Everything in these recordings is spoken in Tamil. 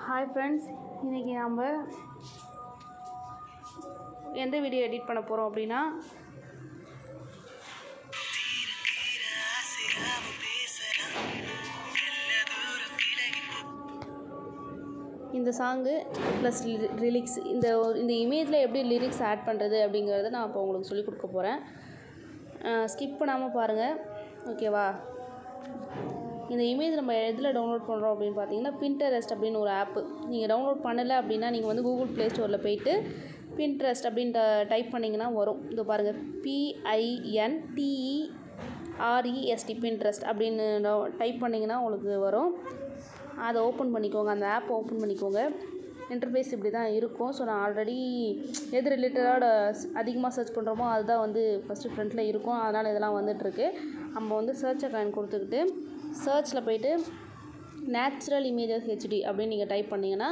ஹாய் ஃப்ரெண்ட்ஸ் இன்றைக்கி நம்ம எந்த வீடியோ எடிட் பண்ண போகிறோம் அப்படின்னா இந்த சாங்கு ப்ளஸ் லிரிக்ஸ் இந்த இந்த இமேஜில் எப்படி லிரிக்ஸ் ஆட் பண்ணுறது அப்படிங்கிறத நான் இப்போ உங்களுக்கு சொல்லிக் கொடுக்க போகிறேன் ஸ்கிப் பண்ணாமல் பாருங்கள் ஓகேவா இந்த இமேஜ் நம்ம எதில் டவுன்லோட் பண்ணுறோம் அப்படின்னு பார்த்தீங்கன்னா பின்டரெஸ்ட் அப்படின்னு ஒரு ஆப்பு நீங்கள் டவுன்லோட் பண்ணலை அப்படின்னா நீங்கள் வந்து கூகுள் ப்ளே ஸ்டோரில் போயிட்டு பின்ட்ரெஸ்ட் அப்படின்ட்டு டைப் பண்ணிங்கன்னா வரும் இது பாருங்கள் பிஐஎன்டிஇஆர்இஎஸ்டி பின்ட்ரெஸ்ட் அப்படின்னு டைப் பண்ணிங்கன்னா உங்களுக்கு வரும் அதை ஓப்பன் பண்ணிக்கோங்க அந்த ஆப் ஓப்பன் பண்ணிக்கோங்க இன்டர்ஃபேஸ் இப்படி தான் இருக்கும் ஸோ நான் ஆல்ரெடி எது ரிலேட்டடாக அதிகமாக சர்ச் பண்ணுறோமோ அதுதான் வந்து ஃபஸ்ட்டு ஃப்ரண்ட்டில் இருக்கும் அதனால் இதெல்லாம் வந்துட்டுருக்கு நம்ம வந்து சர்ச் அக்காயின் கொடுத்துக்கிட்டு சர்ச்சில் போயிட்டு நேச்சுரல் இமேஜஸ் ஹெச்டி அப்படின்னு நீங்கள் டைப் பண்ணிங்கன்னா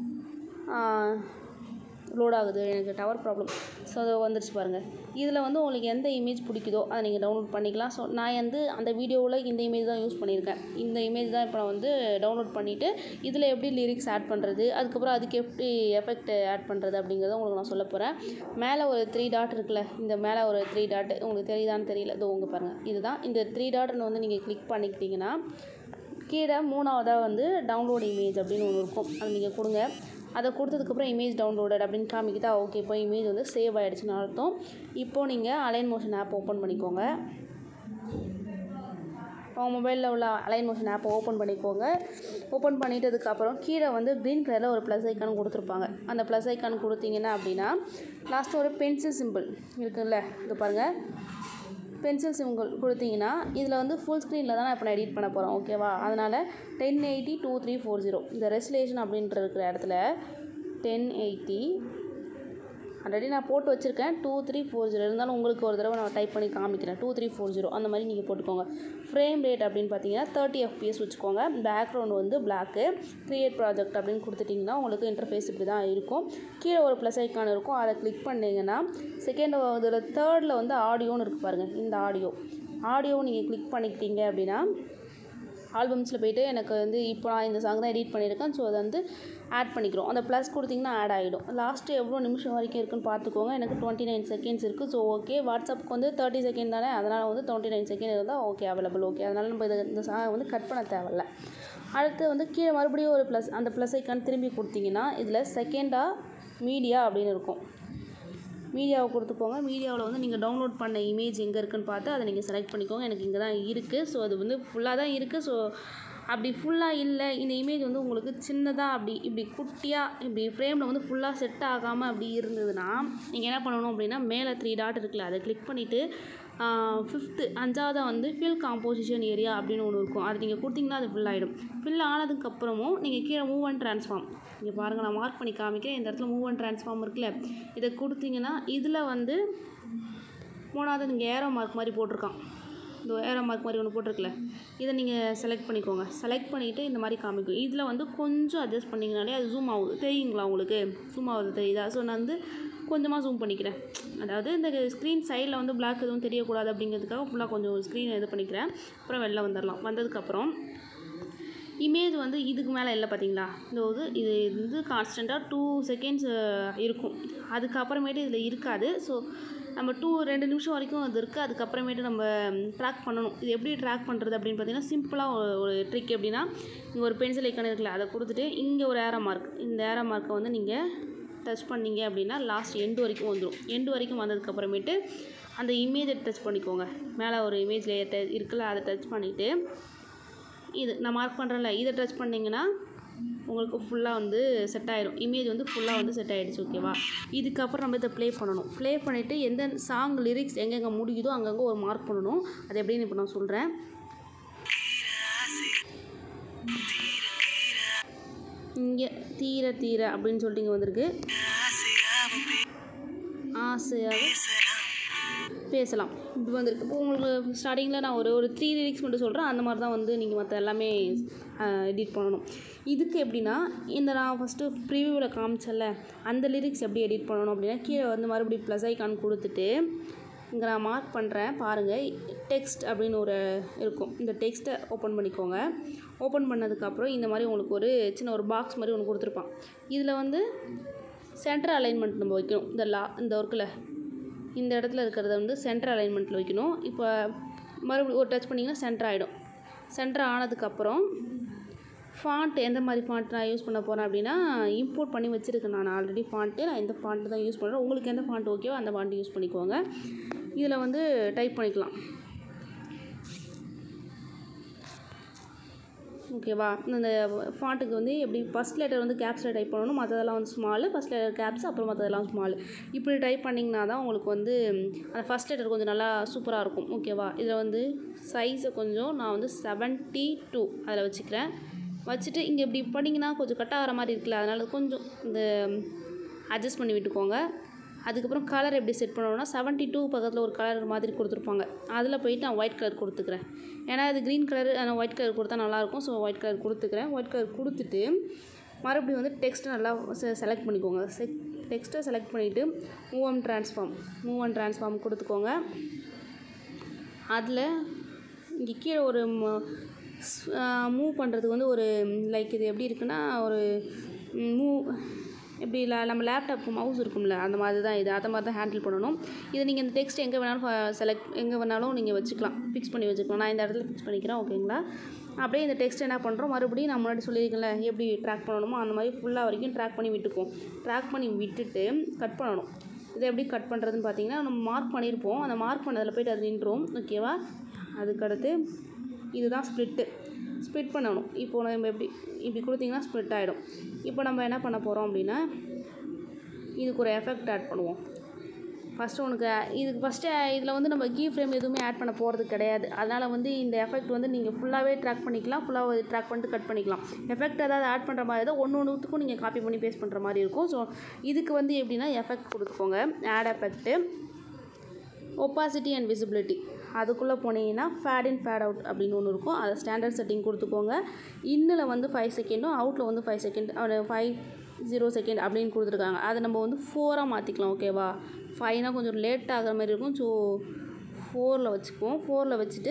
லோட் ஆகுது எனக்கு டவர் ப்ராப்ளம் ஸோ அது வந்துருச்சு பாருங்கள் இதில் வந்து உங்களுக்கு எந்த இமேஜ் பிடிக்குதோ அதை நீங்கள் டவுன்லோட் பண்ணிக்கலாம் ஸோ நான் வந்து அந்த வீடியோவில் இந்த இமேஜ் தான் யூஸ் பண்ணியிருக்கேன் இந்த இமேஜ் தான் இப்போ நான் வந்து டவுன்லோட் பண்ணிவிட்டு இதில் எப்படி லிரிக்ஸ் ஆட் பண்ணுறது அதுக்கப்புறம் அதுக்கு எப்படி எஃபெக்ட் ஆட் பண்ணுறது அப்படிங்கிறத உங்களுக்கு நான் சொல்ல போகிறேன் மேலே ஒரு த்ரீ டாட் இருக்குல்ல இந்த மேலே ஒரு த்ரீ டாட் உங்களுக்கு தெரியுதான்னு தெரியல இதோ உங்க பாருங்கள் இதுதான் இந்த த்ரீ டாட்னு வந்து நீங்கள் கிளிக் பண்ணிக்கிட்டிங்கன்னா கீழே மூணாவதாக வந்து டவுன்லோட் இமேஜ் அப்படின்னு ஒன்று இருக்கும் அது நீங்கள் கொடுங்க அதை கொடுத்ததுக்கப்புறம் இமேஜ் டவுன்லோடட் அப்படின்னு காமிக்கிட்டா ஓகே இப்போ இமேஜ் வந்து சேவ் ஆகிடுச்சுன்னு அர்த்தம் இப்போது நீங்கள் அலைன் மோஷன் ஆப் ஓப்பன் பண்ணிக்கோங்க உங்கள் மொபைலில் உள்ள அலைன் மோஷன் ஆப்பை ஓப்பன் பண்ணிக்கோங்க ஓப்பன் பண்ணிட்டதுக்கப்புறம் கீழே வந்து க்ரீன் கலரில் ஒரு ப்ளஸ் ஐக்கான் கொடுத்துருப்பாங்க அந்த ப்ளஸ் ஐக்கான் கொடுத்தீங்கன்னா அப்படின்னா லாஸ்ட்டு ஒரு பென்சில் சிம்பிள் இருக்குல்ல இது பாருங்கள் பென்சில் சிம்பிள் கொடுத்தீங்கன்னா இதில் வந்து ஃபுல் ஸ்க்ரீனில் தான் நான் இப்போ நான் எடிட் பண்ண போகிறேன் ஓகேவா அதனால் ten eighty two three four zero இந்த ரெசுலேஷன் அப்படின்ற இருக்கிற இடத்துல டென் எயிட்டி ஆல்ரெடி நான் போட்டு வச்சுருக்கேன் டூ த்ரீ ஃபோர் ஜீரோ இருந்தாலும் உங்களுக்கு ஒரு தடவை நான் டைப் பண்ணி காமிக்கிறேன் டூ த்ரீ ஃபோர் ஜீரோ அந்த மாதிரி நீங்கள் போட்டுக்கோங்க ஃப்ரேம் ரேட் அப்படின்னு பார்த்தீங்கன்னா தேர்ட்டி எஃப்பிஎஸ் வச்சுக்கோங்க பேக்ரவுண்ட் வந்து பிளாக்கு க்ரியேட் ப்ராஜெக்ட் அப்படின்னு கொடுத்துட்டிங்கன்னா உங்களுக்கு இன்டர்ஃபேஸ் இப்படி தான் இருக்கும் கீழே ஒரு ப்ளஸ் ஐக்கான் இருக்கும் அதை கிளிக் பண்ணிங்கன்னா செகண்ட் இதில் தேர்டில் வந்து ஆடியோன்னு இருக்குது பாருங்கள் இந்த ஆடியோ ஆடியோ நீங்கள் கிளிக் பண்ணிக்கிட்டீங்க அப்படின்னா ஆல்பம்ஸில் போயிட்டு எனக்கு வந்து இப்போ நான் இந்த சாங் தான் எடிட் பண்ணியிருக்கேன் ஸோ அதை வந்து ஆட் பண்ணிக்கிறோம் அந்த ப்ளஸ் கொடுத்திங்கன்னா ஆட் ஆகிடும் லாஸ்ட்டு எவ்வளோ நிமிஷம் வரைக்கும் இருக்குன்னு பார்த்துக்கோங்க எனக்கு டுவெண்ட்டி நைன் செகண்ட்ஸ் இருக்குது ஸோ ஓகே வாட்ஸ்அப்புக்கு வந்து தேர்ட்டி செகண்ட் தானே அதனால் வந்து டுவெண்ட்டி நைன் செகண்ட் இருந்தால் ஓகே அவைலபிள் ஓகே அதனால் நம்ம இதை இந்த சாங்கை வந்து கட் பண்ண தேவையில்ல அடுத்து வந்து கீழே மறுபடியும் ஒரு ப்ளஸ் அந்த ப்ளஸ் ஐக்கான் திரும்பி கொடுத்தீங்கன்னா இதில் செகண்டாக மீடியா அப்படின்னு இருக்கும் மீடியாவை கொடுத்துக்கோங்க மீடியாவில் வந்து நீங்கள் டவுன்லோட் பண்ண இமேஜ் எங்கே இருக்குன்னு பார்த்து அதை நீங்கள் செலக்ட் பண்ணிக்கோங்க எனக்கு இங்கே தான் இருக்குது ஸோ அது வந்து ஃபுல்லாக தான் இருக்குது ஸோ அப்படி ஃபுல்லாக இல்லை இந்த இமேஜ் வந்து உங்களுக்கு சின்னதாக அப்படி இப்படி குட்டியாக இப்படி ஃப்ரேமில் வந்து ஃபுல்லாக செட் ஆகாமல் அப்படி இருந்ததுன்னா நீங்கள் என்ன பண்ணணும் அப்படின்னா மேலே த்ரீ டாட் இருக்குல்ல அதை கிளிக் பண்ணிவிட்டு ஃபிஃப்த்து அஞ்சாவதாக வந்து ஃபில் காம்போசிஷன் ஏரியா அப்படின்னு ஒன்று இருக்கும் அது நீங்கள் கொடுத்தீங்கன்னா அது ஃபில் ஆகிடும் ஃபில் ஆனதுக்கப்புறமும் நீங்கள் கீழே மூவ் அண்ட் ட்ரான்ஸ்ஃபார்ம் இங்கே பாருங்கள் நான் மார்க் பண்ணி காமிக்கிறேன் இந்த இடத்துல மூவ் அண்ட் ட்ரான்ஸ்ஃபார்ம் இருக்குல்ல இதை கொடுத்தீங்கன்னா இதில் வந்து மூணாவது நீங்கள் ஏரோ மார்க் மாதிரி போட்டிருக்கான் இந்த ஏரோ மார்க் மாதிரி ஒன்று போட்டிருக்குல்ல இதை நீங்கள் செலக்ட் பண்ணிக்கோங்க செலக்ட் பண்ணிவிட்டு இந்த மாதிரி காமிக்கும் இதில் வந்து கொஞ்சம் அட்ஜஸ்ட் பண்ணிங்கனாலே அது ஜூம் ஆகுது தெரியுங்களா உங்களுக்கு ஜூம் ஆகுது தெரியுதா ஸோ நான் வந்து கொஞ்சமாக ஜூம் பண்ணிக்கிறேன் அதாவது இந்த ஸ்க்ரீன் சைடில் வந்து பிளாக் எதுவும் தெரியக்கூடாது அப்படிங்கிறதுக்காக ஃபுல்லாக கொஞ்சம் ஸ்க்ரீன் இது பண்ணிக்கிறேன் அப்புறம் வெளில வந்துடலாம் வந்ததுக்கப்புறம் இமேஜ் வந்து இதுக்கு மேலே இல்லை பார்த்தீங்களா இந்த இது இது வந்து கான்ஸ்டண்ட்டாக டூ செகண்ட்ஸ் இருக்கும் அதுக்கப்புறமேட்டு இதில் இருக்காது ஸோ நம்ம டூ ரெண்டு நிமிஷம் வரைக்கும் அது இருக்குது அதுக்கப்புறமேட்டு நம்ம ட்ராக் பண்ணணும் இது எப்படி ட்ராக் பண்ணுறது அப்படின்னு பார்த்தீங்கன்னா சிம்பிளாக ஒரு ஒரு ட்ரிக் எப்படின்னா இங்கே ஒரு பென்சில் ஐக்கான இருக்குல்ல அதை கொடுத்துட்டு இங்கே ஒரு ஏரோ மார்க் இந்த ஏரோ மார்க்கை வந்து நீங்கள் டச் பண்ணீங்க அப்படின்னா லாஸ்ட் எண்டு வரைக்கும் வந்துடும் எண்டு வரைக்கும் வந்ததுக்கப்புறமேட்டு அந்த இமேஜை டச் பண்ணிக்கோங்க மேலே ஒரு இமேஜ் லேயர் இருக்குல்ல அதை டச் பண்ணிவிட்டு இது நான் மார்க் பண்ணுறேன்ல இதை டச் பண்ணிங்கன்னா உங்களுக்கு ஃபுல்லாக வந்து செட் ஆயிடும் இமேஜ் வந்து ஃபுல்லாக வந்து செட் ஆகிடுச்சு ஓகேவா இதுக்கப்புறம் நம்ம இதை ப்ளே பண்ணணும் ப்ளே பண்ணிவிட்டு எந்த சாங் லிரிக்ஸ் எங்கெங்கே முடியுதோ அங்கங்கே ஒரு மார்க் பண்ணணும் அது எப்படின்னு இப்போ நான் சொல்கிறேன் இங்கே தீர தீர அப்படின்னு சொல்லிட்டு இங்கே வந்திருக்கு ஆசையாக பேசலாம் இது வந்திருக்கு இப்போ உங்களுக்கு ஸ்டார்டிங்கில் நான் ஒரு ஒரு த்ரீ லிரிக்ஸ் மட்டும் சொல்கிறேன் அந்த மாதிரி தான் வந்து நீங்கள் மற்ற எல்லாமே எடிட் பண்ணணும் இதுக்கு எப்படின்னா இந்த நான் ஃபஸ்ட்டு ப்ரிவியூவில் காமிச்சல அந்த லிரிக்ஸ் எப்படி எடிட் பண்ணணும் அப்படின்னா கீழே வந்து மறுபடியும் ப்ளஸ் ஐக்கான் கொடுத்துட்டு இங்கே நான் மார்க் பண்ணுறேன் பாருங்கள் டெக்ஸ்ட் அப்படின்னு ஒரு இருக்கும் இந்த டெக்ஸ்ட்டை ஓப்பன் பண்ணிக்கோங்க ஓப்பன் பண்ணதுக்கப்புறம் இந்த மாதிரி உங்களுக்கு ஒரு சின்ன ஒரு பாக்ஸ் மாதிரி ஒன்று கொடுத்துருப்பான் இதில் வந்து சென்டர் அலைன்மெண்ட் நம்ம வைக்கணும் இந்த லா இந்த ஒர்க்கில் இந்த இடத்துல இருக்கிறத வந்து சென்டர் அலைன்மெண்ட்டில் வைக்கணும் இப்போ மறுபடியும் ஒரு டச் பண்ணிங்கன்னா சென்டர் ஆகிடும் சென்டர் ஆனதுக்கப்புறம் ஃபாண்ட் எந்த மாதிரி ஃபாண்ட் நான் யூஸ் பண்ண போகிறேன் அப்படின்னா இம்போர்ட் பண்ணி வச்சுருக்கேன் நான் ஆல்ரெடி ஃபாண்ட்டு நான் இந்த ஃபாண்ட்டு தான் யூஸ் பண்ணுறேன் உங்களுக்கு எந்த ஃபாண்ட் ஓகேவோ அந்த ஃபாண்ட் யூஸ் பண்ணிக்கோங்க இதில் வந்து டைப் பண்ணிக்கலாம் ஓகேவா இந்த ஃபாண்ட்டுக்கு வந்து எப்படி ஃபஸ்ட் லெட்டர் வந்து கேப்ஸில் டைப் பண்ணணும் மற்றதெல்லாம் வந்து ஸ்மாலு ஃபஸ்ட் லெட்டர் கேப்ஸ் அப்புறம் மற்றதெல்லாம் ஸ்மால் இப்படி டைப் பண்ணிங்கன்னா தான் உங்களுக்கு வந்து அந்த ஃபஸ்ட் லெட்டர் கொஞ்சம் நல்லா சூப்பராக இருக்கும் ஓகேவா இதில் வந்து சைஸை கொஞ்சம் நான் வந்து செவன்ட்டி டூ அதில் வச்சுக்கிறேன் வச்சுட்டு இங்கே இப்படி பண்ணிங்கன்னா கொஞ்சம் கட் ஆகிற மாதிரி இருக்குல்ல அதனால் கொஞ்சம் இந்த அட்ஜஸ்ட் பண்ணி விட்டுக்கோங்க அதுக்கப்புறம் கலர் எப்படி செட் பண்ணணும்னா செவன்ட்டி டூ பக்கத்தில் ஒரு கலர் மாதிரி கொடுத்துருப்பாங்க அதில் போயிட்டு நான் ஒயிட் கலர் கொடுத்துக்கிறேன் ஏன்னா அது க்ரீன் கலர் நான் ஒயிட் கலர் கொடுத்தா நல்லாயிருக்கும் ஸோ ஒயிட் கலர் கொடுத்துக்கிறேன் ஒயிட் கலர் கொடுத்துட்டு மறுபடியும் வந்து டெக்ஸ்ட்டை நல்லா செலக்ட் பண்ணிக்கோங்க செக் டெக்ஸ்ட்டை செலக்ட் பண்ணிவிட்டு move and transform move and transform கொடுத்துக்கோங்க அதில் இங்கே கீழே ஒரு மூவ் பண்ணுறதுக்கு வந்து ஒரு லைக் இது எப்படி இருக்குன்னா ஒரு மூவ் எப்படி இல்லை நம்ம லேப்டாப்க்கு மவுஸ் இருக்கும்ல அந்த மாதிரி தான் இது அதை மாதிரி தான் ஹேண்டில் பண்ணணும் இது நீங்கள் இந்த டெக்ஸ்ட் எங்கே வேணாலும் செலக்ட் எங்கே வேணாலும் நீங்கள் வச்சுக்கலாம் ஃபிக்ஸ் பண்ணி வச்சுக்கலாம் நான் இந்த இடத்துல ஃபிக்ஸ் பண்ணிக்கிறேன் ஓகேங்களா அப்படியே இந்த டெக்ஸ்ட் என்ன பண்ணுறோம் மறுபடியும் நான் முன்னாடி சொல்லியிருக்கேன்ல எப்படி ட்ராக் பண்ணணுமோ அந்த மாதிரி ஃபுல்லாக வரைக்கும் ட்ராக் பண்ணி விட்டுக்குவோம் ட்ராக் பண்ணி விட்டுட்டு கட் பண்ணணும் இதை எப்படி கட் பண்ணுறதுன்னு பார்த்தீங்கன்னா நம்ம மார்க் பண்ணியிருப்போம் அந்த மார்க் பண்ணதில் போய்ட்டு அது நின்றோம் ஓகேவா அதுக்கடுத்து இதுதான் ஸ்ப்ளிட்டு ஸ்ப்ளிட் பண்ணணும் இப்போ நம்ம எப்படி இப்படி கொடுத்தீங்கன்னா ஸ்ப்ளிட் ஆகிடும் இப்போ நம்ம என்ன பண்ண போகிறோம் அப்படின்னா இதுக்கு ஒரு எஃபெக்ட் ஆட் பண்ணுவோம் ஃபஸ்ட்டு உனக்கு இதுக்கு ஃபஸ்ட்டு இதில் வந்து நம்ம கீ ஃப்ரேம் எதுவுமே ஆட் பண்ண போகிறது கிடையாது அதனால் வந்து இந்த எஃபெக்ட் வந்து நீங்கள் ஃபுல்லாகவே ட்ராக் பண்ணிக்கலாம் ஃபுல்லாக ட்ராக் பண்ணிட்டு கட் பண்ணிக்கலாம் எஃபெக்ட் ஏதாவது ஆட் பண்ணுற மாதிரி தான் ஒன்று ஒன்றுத்துக்கும் நீங்கள் காப்பி பண்ணி பேஸ்ட் பண்ணுற மாதிரி இருக்கும் ஸோ இதுக்கு வந்து எப்படின்னா எஃபெக்ட் கொடுத்துக்கோங்க add effect opacity and visibility அதுக்குள்ளே போனீங்கன்னா ஃபேட் இன் ஃபேட் அவுட் அப்படின்னு ஒன்று இருக்கும் அதை ஸ்டாண்டர்ட் செட்டிங் கொடுத்துக்கோங்க இன்னில் வந்து ஃபைவ் செகண்டும் அவுட்டில் வந்து five second five zero second அப்படின்னு கொடுத்துருக்காங்க அதை நம்ம வந்து ஃபோராக மாற்றிக்கலாம் ஓகேவா ஃபைவ்னா கொஞ்சம் லேட் ஆகிற மாதிரி இருக்கும் ஸோ ஃபோரில் வச்சுக்குவோம் ஃபோரில் வச்சுட்டு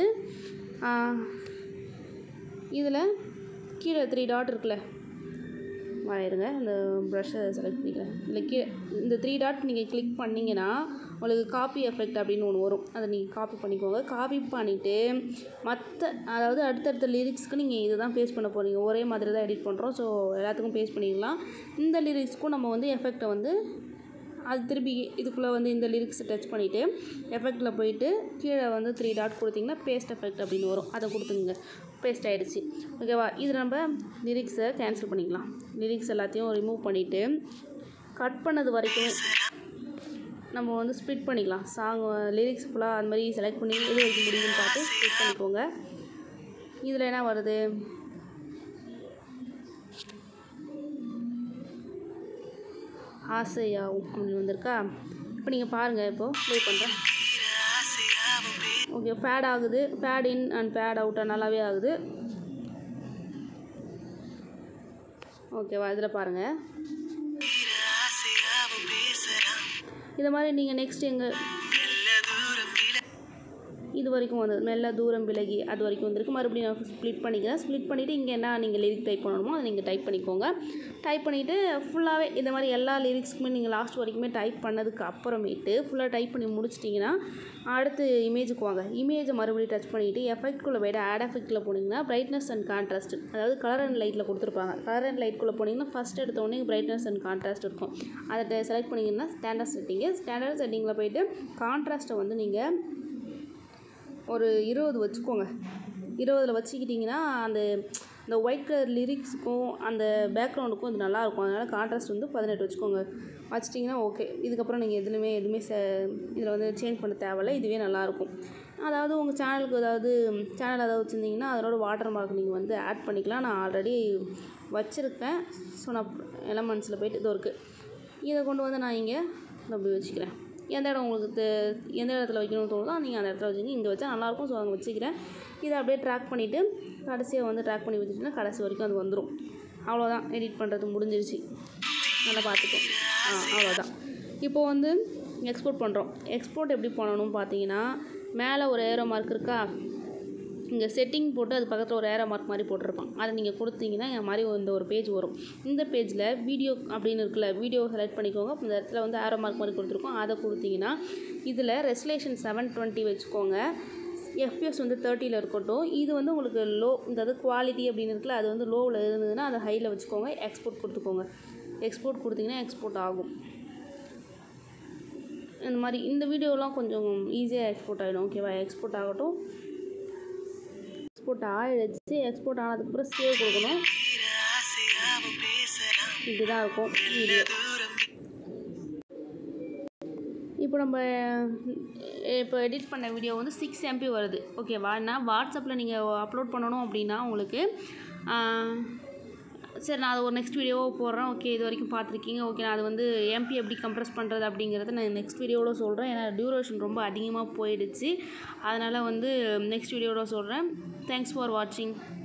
இதில் கீழே த்ரீ டாட் இருக்குல்ல வரையிருங்க இந்த ப்ரஷ்ஷை செலக்ட் பண்ணிக்கிறேன் இதில் கீழே இந்த த்ரீ டாட் நீங்கள் கிளிக் பண்ணிங்கன்னா உங்களுக்கு காப்பி எஃபெக்ட் அப்படின்னு ஒன்று வரும் அதை நீங்கள் காப்பி பண்ணிக்கோங்க காப்பி பண்ணிவிட்டு மற்ற அதாவது அடுத்தடுத்த லிரிக்ஸ்க்கு நீங்கள் இது தான் பேஸ்ட் பண்ண போகிறீங்க ஒரே மாதிரி தான் எடிட் பண்ணுறோம் ஸோ எல்லாத்துக்கும் பேஸ்ட் பண்ணிக்கலாம் இந்த லிரிக்ஸ்க்கும் நம்ம வந்து எஃபெக்டை வந்து அது திருப்பி இதுக்குள்ளே வந்து இந்த லிரிக்ஸை டச் பண்ணிவிட்டு எஃபெக்டில் போயிட்டு கீழே வந்து த்ரீ டாட் கொடுத்தீங்கன்னா பேஸ்ட் எஃபெக்ட் அப்படின்னு வரும் அதை கொடுத்துங்க பேஸ்ட் ஆகிடுச்சு ஓகேவா இது நம்ம லிரிக்ஸை கேன்சல் பண்ணிக்கலாம் லிரிக்ஸ் எல்லாத்தையும் ரிமூவ் பண்ணிவிட்டு கட் பண்ணது வரைக்கும் நம்ம வந்து ஸ்ப்ளிட் பண்ணிக்கலாம் சாங் லிரிக்ஸ் ஃபுல்லாக அந்த மாதிரி செலக்ட் பண்ணி எது வரைக்கும் முடியும்னு பார்த்து ஸ்ப்ளிட் பண்ணிக்கோங்க இதில் என்ன வருது ஆசையாகும் அப்படின்னு வந்திருக்கா இப்போ நீங்கள் பாருங்கள் இப்போது ப்ளே பண்ணுறேன் ஓகே ஃபேட் ஆகுது ஃபேட் இன் அண்ட் ஃபேட் அவுட்டாக நல்லாவே ஆகுது ஓகேவா இதில் பாருங்கள் இது மாதிரி நீங்கள் நெக்ஸ்ட் எங்கள் இது வரைக்கும் வந்து மெல்ல தூரம் விலகி அது வரைக்கும் வந்திருக்கு மறுபடியும் நான் ஸ்ப்ளிட் பண்ணிக்கிறேன் ஸ்ப்ளிட் பண்ணிவிட்டு இங்கே என்ன நீங்கள் லிரிக் டைப் பண்ணணுமோ அதை நீங்கள் டைப் பண்ணிக்கோங்க டைப் பண்ணிவிட்டு ஃபுல்லாகவே இந்த மாதிரி எல்லா லிரிக்ஸ்க்குமே நீங்கள் லாஸ்ட் வரைக்குமே டைப் பண்ணதுக்கு அப்புறமேட்டு ஃபுல்லாக டைப் பண்ணி முடிச்சிட்டிங்கன்னா அடுத்து இமேஜுக்கு வாங்க இமேஜை மறுபடியும் டச் பண்ணிவிட்டு எஃபெக்ட்குள்ளே போய்ட்டு ஆட் எஃபெக்ட்டில் போனீங்கன்னா பிரைட்னஸ் அண்ட் கான்ட்ராஸ்ட் அதாவது கலர் அண்ட் லைட்டில் கொடுத்துருப்பாங்க கலர் அண்ட் லைட்குள்ளே போனீங்கன்னா ஃபஸ்ட் எடுத்தோடனே பிரைட்னஸ் அண்ட் கான்ட்ராஸ்ட் இருக்கும் அதை செலக்ட் பண்ணிங்கன்னா ஸ்டாண்டர்ட் செட்டிங்கு ஸ்டாண்டர்ட் செட்டிங்கில் போயிட்டு கான்ட்ராஸ்ட்டை வந்து நீங்கள் ஒரு இருபது வச்சுக்கோங்க இருபதில் வச்சுக்கிட்டிங்கன்னா அந்த இந்த ஒயிட் கலர் லிரிக்ஸுக்கும் அந்த பேக்ரவுண்டுக்கும் இது நல்லாயிருக்கும் அதனால் கான்ட்ராஸ்ட் வந்து பதினெட்டு வச்சுக்கோங்க வச்சிட்டிங்கன்னா ஓகே இதுக்கப்புறம் நீங்கள் எதுலையுமே எதுவுமே சே இதில் வந்து சேஞ்ச் பண்ண தேவையில்ல இதுவே நல்லாயிருக்கும் அதாவது உங்கள் சேனலுக்கு ஏதாவது சேனல் ஏதாவது வச்சுருந்தீங்கன்னா அதனோட வாட்டர் மார்க் நீங்கள் வந்து ஆட் பண்ணிக்கலாம் நான் ஆல்ரெடி வச்சுருக்கேன் ஸோ நான் எலமெண்ட்ஸில் போயிட்டு இது இருக்குது இதை கொண்டு வந்து நான் இங்கே அப்படி வச்சுக்கிறேன் எந்த இடம் உங்களுக்கு தெ- எந்த இடத்துல வைக்கணும்னு தோணுதோ நீங்கள் அந்த இடத்துல வச்சுங்க இங்கே வச்சா நல்லாயிருக்கும் ஸோ அங்கே வச்சுக்கிறேன் இதை அப்படியே ட்ராக் பண்ணிவிட்டு கடைசியாக வந்து ட்ராக் பண்ணி வச்சுட்டுனா கடைசி வரைக்கும் அது வந்துடும் அவ்வளோதான் எடிட் பண்ணுறது முடிஞ்சிருச்சு நல்லா பார்த்துக்கோ ஆ அவ்வளோதான் இப்போ வந்து எக்ஸ்போர்ட் பண்ணுறோம் எக்ஸ்போர்ட் எப்படி பண்ணணும் பார்த்தீங்கன்னா மேலே ஒரு ஏரோ மார்க் இருக்கா இங்கே செட்டிங் போட்டு அது பக்கத்தில் ஒரு ஏரோ மார்க் மாதிரி போட்டிருப்பான் அதை நீங்கள் கொடுத்தீங்கன்னா இந்த மாதிரி இந்த ஒரு பேஜ் வரும் இந்த பேஜில் வீடியோ அப்படின்னு இருக்குல்ல வீடியோ செலக்ட் பண்ணிக்கோங்க இந்த இடத்துல வந்து ஏரோ மார்க் மாதிரி கொடுத்துருக்கோம் அதை கொடுத்தீங்கன்னா இதில் ரெசலேஷன் செவன் டுவெண்ட்டி வச்சுக்கோங்க எஃபிஎஸ் வந்து தேர்ட்டியில் இருக்கட்டும் இது வந்து உங்களுக்கு லோ இந்த இது குவாலிட்டி அப்படின்னு இருக்குல்ல அது வந்து லோவில் இருந்ததுன்னா அதை ஹையில் வச்சுக்கோங்க எக்ஸ்போர்ட் கொடுத்துக்கோங்க எக்ஸ்போர்ட் கொடுத்தீங்கன்னா எக்ஸ்போர்ட் ஆகும் இந்த மாதிரி இந்த வீடியோலாம் கொஞ்சம் ஈஸியாக எக்ஸ்போர்ட் ஆகிடும் ஓகேவா எக்ஸ்போர்ட் ஆகட்டும் எக்ஸ்போர்ட் ஆகிடுச்சு எக்ஸ்போர்ட் ஆனதுக்கப்புறம் சேவ் கொடுக்கணும் இப்படி தான் இருக்கும் வீடியோ இப்போ நம்ம இப்போ எடிட் பண்ண வீடியோ வந்து சிக்ஸ் எம்பி வருது ஓகேவா நான் வாட்ஸ்அப்பில் நீங்கள் அப்லோட் பண்ணணும் அப்படின்னா உங்களுக்கு சரி நான் அது ஒரு நெக்ஸ்ட் வீடியோவாக போடுறேன் ஓகே இது வரைக்கும் பார்த்துருக்கீங்க ஓகே நான் அது வந்து எம்பி எப்படி கம்ப்ரஸ் பண்ணுறது அப்படிங்கிறத நான் நெக்ஸ்ட் வீடியோவில் சொல்கிறேன் ஏன்னா டியூரேஷன் ரொம்ப அதிகமாக போயிடுச்சு அதனால் வந்து நெக்ஸ்ட் வீடியோவில் சொல்கிறேன் தேங்க்ஸ் ஃபார் வாட்சிங்